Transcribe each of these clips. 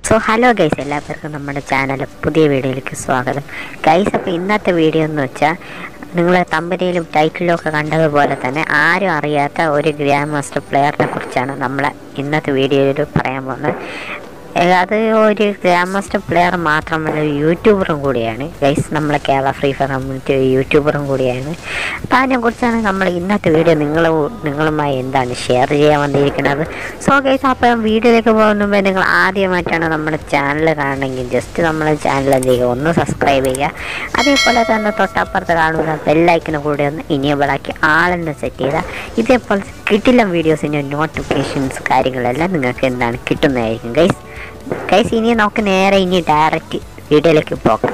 so hello guys എല്ലാവർക്കും നമ്മുടെ channel പുതിയ വീഡിയോയിലേക്ക് സ്വാഗതം ഗൈസ് അപ്പോൾ ഇന്നത്തെ വീഡിയോ എന്ന് വെച്ചാൽ നിങ്ങൾ തമ്പനിയിലും ടൈറ്റിലും ഒക്കെ കണ്ടതുപോലെ തന്നെ ആരും അറിയാത്ത ഒരു ഗ്രാൻഡ് മാസ്റ്റർ പ്ലെയറിനെ കുറിച്ചാണ് നമ്മൾ ഇന്നത്തെ വീഡിയോയിൽ പറയാൻ പോകുന്നത് ഏ, അത് ഒരു ഗ്രാൻഡ് മാസ്റ്റർ പ്ലെയർ മാത്രമല്ല ഒരു യൂട്യൂബറും കൂടിയാണ് ഗൈസ് നമ്മളെ കേരള ഫ്രീ ഫയർ കമ്മ്യൂണിറ്റി യൂട്യൂബറും കൂടിയാണ് അപ്പോൾ അതിനെക്കുറിച്ചാണ് നമ്മൾ ഇന്നത്തെ വീഡിയോ നിങ്ങൾ നിങ്ങളുമായി എന്താണ് ഷെയർ ചെയ്യാൻ വന്നിരിക്കുന്നത് സോ ഗൈസ് അപ്പം വീഡിയോയിലേക്ക് പോകുന്ന മുമ്പേ നിങ്ങൾ ആദ്യമായിട്ടാണ് നമ്മുടെ ചാനൽ കാണണമെങ്കിൽ ജസ്റ്റ് നമ്മളെ ചാനൽ എന്ത് ചെയ്യുക ഒന്ന് സബ്സ്ക്രൈബ് ചെയ്യുക അതേപോലെ തന്നെ തൊട്ടപ്പുറത്ത് കാണുന്ന ബെല്ലൈക്കിന് കൂടെ ഒന്ന് ഇനിയബിളാക്കി ആളെന്ന് സെറ്റ് ചെയ്താൽ ഇതേപോലെ കിട്ടില്ല വീഡിയോസിൻ്റെ നോട്ടിഫിക്കേഷൻസ് കാര്യങ്ങളെല്ലാം നിങ്ങൾക്ക് എന്താണ് കിട്ടുന്നതായിരിക്കും ഗൈസ് ഗൈസ് ഇനി നമുക്ക് നേരെ ഇനി ഡയറക്റ്റ് വീഡിയോയിലേക്ക് പോകാം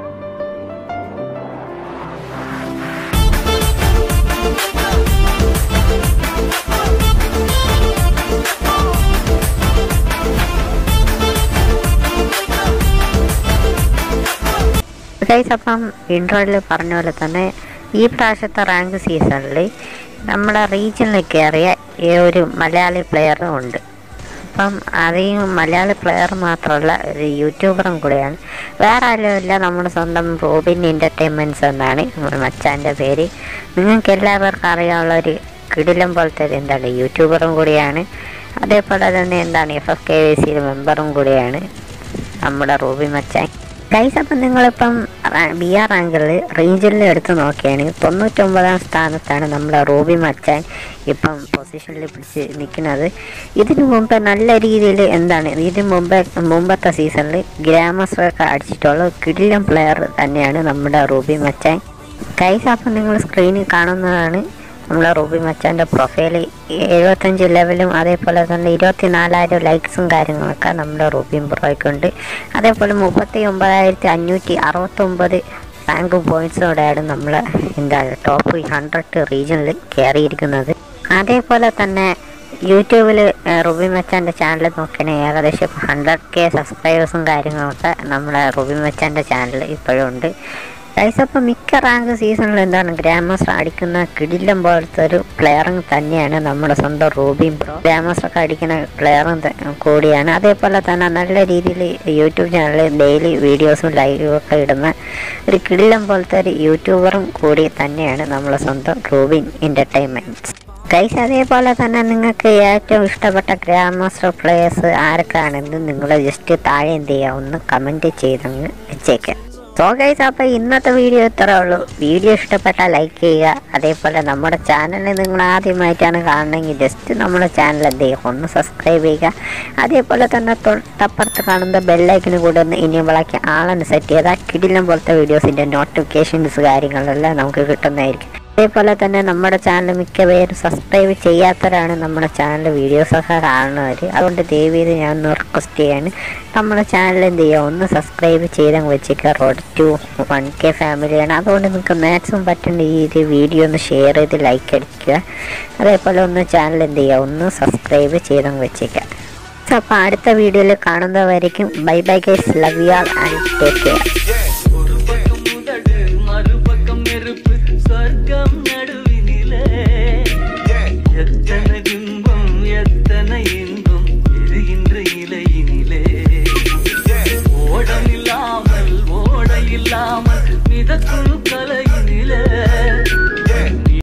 ഗൈസ് അപ്പം ഇൻട്രോയിൽ പറഞ്ഞ പോലെ തന്നെ ഈ പ്രാവശ്യത്തെ റാങ്ക് സീസണിൽ നമ്മുടെ റീജിയനിൽ കയറിയ ഈ ഒരു മലയാളി പ്ലെയറും ഉണ്ട് അപ്പം അത് ഈ മലയാളി പ്ലെയർ മാത്രമല്ല ഒരു യൂട്യൂബറും കൂടെയാണ് വേറെ ആരുമില്ല നമ്മുടെ സ്വന്തം റോബിൻ എൻ്റർടൈൻമെൻറ്റ്സ് എന്നാണ് നമ്മുടെ മച്ചാൻ്റെ പേര് നിങ്ങൾക്ക് എല്ലാവർക്കും അറിയാനുള്ള ഒരു കിടിലം പോലത്തെ ഒരു എന്താണ് യൂട്യൂബറും കൂടിയാണ് അതേപോലെ തന്നെ എന്താണ് എഫ് എഫ് കെ വി സിയിൽ മെമ്പറും കൂടിയാണ് നമ്മുടെ റൂബി മച്ചാൻ ഗൈസ് അപ്പം നിങ്ങളിപ്പം ബി ആർ റാങ്കിൽ റേഞ്ചിൽ എടുത്ത് നോക്കുകയാണെങ്കിൽ തൊണ്ണൂറ്റൊമ്പതാം സ്ഥാനത്താണ് നമ്മുടെ റൂബി മച്ചാൻ ഇപ്പം പൊസിഷനിൽ പിടിച്ച് നിൽക്കുന്നത് ഇതിനു മുമ്പ് നല്ല രീതിയിൽ എന്താണ് ഇതിന് മുമ്പ് മുമ്പത്തെ സീസണിൽ ഗ്രാമസ്വൊക്കെ അടിച്ചിട്ടുള്ള കിടിലം പ്ലെയർ തന്നെയാണ് നമ്മുടെ റൂബി മച്ചാൻ ഗൈസ് അപ്പം നിങ്ങൾ സ്ക്രീനിൽ കാണുന്നതാണ് നമ്മളെ റൂബി മച്ചാൻ്റെ പ്രൊഫൈൽ എഴുപത്തഞ്ച് ലെവലും അതേപോലെ തന്നെ ഇരുപത്തി നാലായിരം ലൈക്സും കാര്യങ്ങളൊക്കെ നമ്മുടെ റൂബിൻ ബ്രോയ്ക്കുണ്ട് അതേപോലെ മുപ്പത്തി ഒമ്പതായിരത്തി അഞ്ഞൂറ്റി അറുപത്തൊമ്പത് റാങ്ക് പോയിൻറ്റ്സോടെയാണ് നമ്മൾ എന്താണ് ടോപ്പ് ഹൺഡ്രഡ് റീജിയനിൽ കയറിയിരിക്കുന്നത് അതേപോലെ തന്നെ യൂട്യൂബിൽ റുബി മച്ചാൻ്റെ ചാനൽ നോക്കുകയാണെങ്കിൽ ഏകദേശം ഹൺഡ്രഡ് കെ സബ്സ്ക്രൈബേഴ്സും കാര്യങ്ങളൊക്കെ നമ്മുടെ റുബി മച്ചാൻ്റെ ചാനൽ ഇപ്പോഴും ഉണ്ട് ഗൈസ് അപ്പോൾ മിക്ക റാങ്ക് സീസണിൽ എന്താണ് ഗ്രാൻഡ് മാസ്റ്റർ അടിക്കുന്ന കിടിലം പോലത്തെ ഒരു പ്ലെയറും തന്നെയാണ് നമ്മുടെ സ്വന്തം റൂബിൻ പ്രോ ഗ്രാൻഡ് മാസ്റ്റർ ഒക്കെ അടിക്കുന്ന പ്ലെയറും ത- കൂടിയാണ് അതേപോലെ തന്നെ നല്ല രീതിയിൽ യൂട്യൂബ് ചാനലിൽ ഡെയിലി വീഡിയോസും ലൈവും ഒക്കെ ഇടുന്ന ഒരു കിടിലം പോലത്തെ ഒരു യൂട്യൂബറും കൂടി തന്നെയാണ് നമ്മുടെ സ്വന്തം റൂബിൻ എൻ്റർടൈൻമെൻറ്റ്സ് ഗൈസ് അതേപോലെ തന്നെ നിങ്ങൾക്ക് ഏറ്റവും ഇഷ്ടപ്പെട്ട ഗ്രാൻഡ് മാസ്റ്റർ പ്ലേയേഴ്സ് ആരൊക്കെയാണെന്ന് നിങ്ങൾ ജസ്റ്റ് താഴെ എന്ത് ചെയ്യുക ഒന്ന് കമൻറ്റ് ചെയ്തങ്ങ് വെച്ചേക്കാം സോ ഗൈസ് അപ്പോൾ ഇന്നത്തെ വീഡിയോ ഇത്രേ ഉള്ളൂ വീഡിയോ ഇഷ്ടപ്പെട്ടാൽ ലൈക്ക് ചെയ്യുക അതേപോലെ നമ്മുടെ ചാനൽ നിങ്ങൾ ആദ്യമായിട്ടാണ് കാണണമെങ്കിൽ ജസ്റ്റ് നമ്മുടെ ചാനൽ എന്ത് ചെയ്യുക ഒന്ന് സബ്സ്ക്രൈബ് ചെയ്യുക അതേപോലെ തന്നെ തൊട്ടപ്പുറത്ത് കാണുന്ന ബെല്ലൈക്കിന് കൂടെ ഒന്ന് ഇനിയബിളാക്കി ആളെന്ന് സെറ്റ് ചെയ്താൽ കിടിലം പോലത്തെ വീഡിയോസിൻ്റെ നോട്ടിഫിക്കേഷൻസ് കാര്യങ്ങളെല്ലാം നമുക്ക് കിട്ടുന്നതായിരിക്കും അതേപോലെ തന്നെ നമ്മുടെ ചാനൽ മിക്ക പേരും സബ്സ്ക്രൈബ് ചെയ്യാത്തവരാണ് നമ്മുടെ ചാനൽ വീഡിയോസൊക്കെ കാണുന്നവർ അതുകൊണ്ട് ദയവ് ചെയ്ത് ഞാൻ ഒന്ന് റിക്വസ്റ്റ് ചെയ്യാണ് നമ്മുടെ ചാനൽ എന്ത് ചെയ്യുക ഒന്ന് സബ്സ്ക്രൈബ് ചെയ്തങ്ങ് വെച്ചേക്കുക റോഡ് ടു വൺ കെ ഫാമിലിയാണ് അതുകൊണ്ട് നിങ്ങൾക്ക് മാക്സിമം പറ്റുന്ന ഈ ഒരു വീഡിയോ ഒന്ന് ഷെയർ ചെയ്ത് ലൈക്ക് അടിക്കുക അതേപോലെ ഒന്ന് ചാനൽ എന്ത് ചെയ്യുക ഒന്ന് സബ്സ്ക്രൈബ് ചെയ്തങ്ങ് വെച്ചേക്കുക അപ്പോൾ അടുത്ത വീഡിയോയിൽ കാണുന്നവരേക്കും bye bye guys love you all and take care